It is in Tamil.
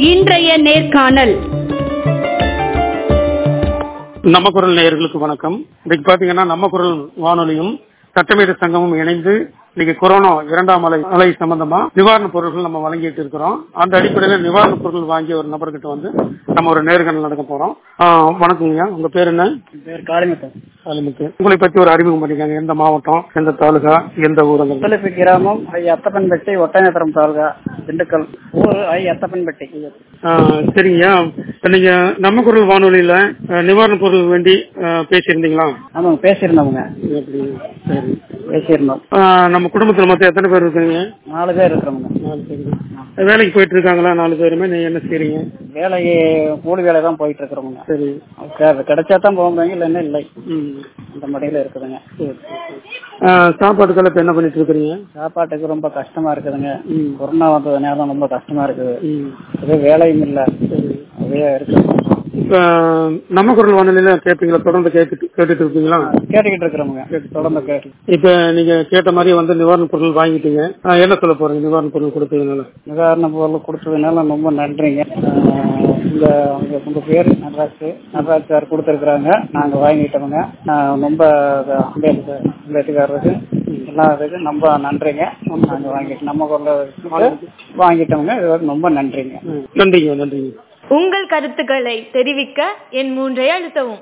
இன்றைய நேர்காணல் நம்ம குரல் நேயர்களுக்கு வணக்கம் இன்னைக்கு பாத்தீங்கன்னா நம்ம குரல் வானொலியும் சட்டமேத சங்கமும் இணைந்து இன்னைக்கு கொரோனா இரண்டாம் அலை அலை சம்பந்தமா நிவாரணப் பொருட்கள் நம்ம வழங்கிட்டு இருக்கிறோம் அந்த அடிப்படையில நிவாரணப் பொருட்கள் வாங்கிய ஒரு நபர்கிட்ட வந்து நம்ம ஒரு நேர்காணல் நடக்க போறோம் ஆஹ் வணக்கங்கய்யா உங்க பேர் என்ன பேர் காளிமுத்தன் காலிமுத்து உங்களை பத்தி ஒரு அறிமுகம் பண்ணிக்காங்க எந்த மாவட்டம் எந்த தாலுகா எந்த ஊருங்க முத்தலிப்பு கிராமம் ஐ அத்தப்பன்பட்டி ஒட்டநேத்திரம் தாலுகா திண்டுக்கல் ஊர் ஐ அத்தப்பன்பட்டி ஆஹ் சரிங்கய்யா இப்ப நீங்க நம்ம குரல் வானொலியில ஆஹ் நிவாரணப் பொருள் வேண்டி ஆஹ் பேசியிருந்தீங்களா ஆமாங்க பேசியிருந்தோமுங்க அப்படி சரி பேசியிருந்தோம் ஆஹ் நம்ம குடும்பத்துல மொத்தம் எத்தனை பேர் இருக்கீங்க நாலு பேர் இருக்கிறோமுங்க நாலு பேர் வேலைக்கு போயிட்டு இருக்காங்களா நாலு பேருமே நீங்க என்ன செய்றீங்க வேலைக்கு கூலி வேலை தான் போயிட்டு இருக்கிறோமுங்க சரி கே- கிடைச்சா தான் போக முடியும் இல்லைன்னா இல்லை ம். அந்த மடியில இருக்குதுங்க சரி, சரி. ஆஹ் சாப்பாட்டுக்கெல்லாம் இப்ப என்ன பண்ணிட்டு இருக்கிறீங்க சாப்பாட்டுக்கு ரொம்ப கஷ்டமா இருக்குதுங்க ம். கொரோனா வந்ததுனால ரொம்ப கஷ்டமா இருக்குது ம். அதே வேலையும் இல்லை சரி. அப்படியே இருக்குது இப்ப நம்ம குரல் வானொலியில கேட்பீங்களா தொடர்ந்து கேட்டுட்டு கேட்டுட்டு இருப்பீங்களா கேட்டுக்கிட்டு இருக்கிறோமுங்க தொடர்ந்து கேட்டு இப்ப நீங்க கேட்ட மாதிரி வந்து நிவாரணப் பொருள் வாங்கிட்டீங்க ஆஹ் என்ன சொல்ல போறீங்க நிவாரணப் பொருள் கொடுத்ததுனால நிவாரண பொருள் கொடுத்ததுனால ரொம்ப நன்றிங்க ஆஹ் உங்க உங்க உங்க பேர் நடராஜ் நடராஜ் சார் கொடுத்துருக்குறாங்க நாங்க வாங்கிட்டோமுங்க நான் ரொம்ப இது அம்பேத்கர் அம்பேத்கருக்கு எல்லாத்துக்கும் ரொம்ப நன்றிங்க நாங்க வாங்கிட்டு நம்ம குரல வாங்கிட்டோமுங்க இது ரொம்ப நன்றிங்க ம். நன்றிங்க நன்றிங்க உங்கள் கருத்துக்களை தெரிவிக்க என் மூன்றை அழுத்தவும்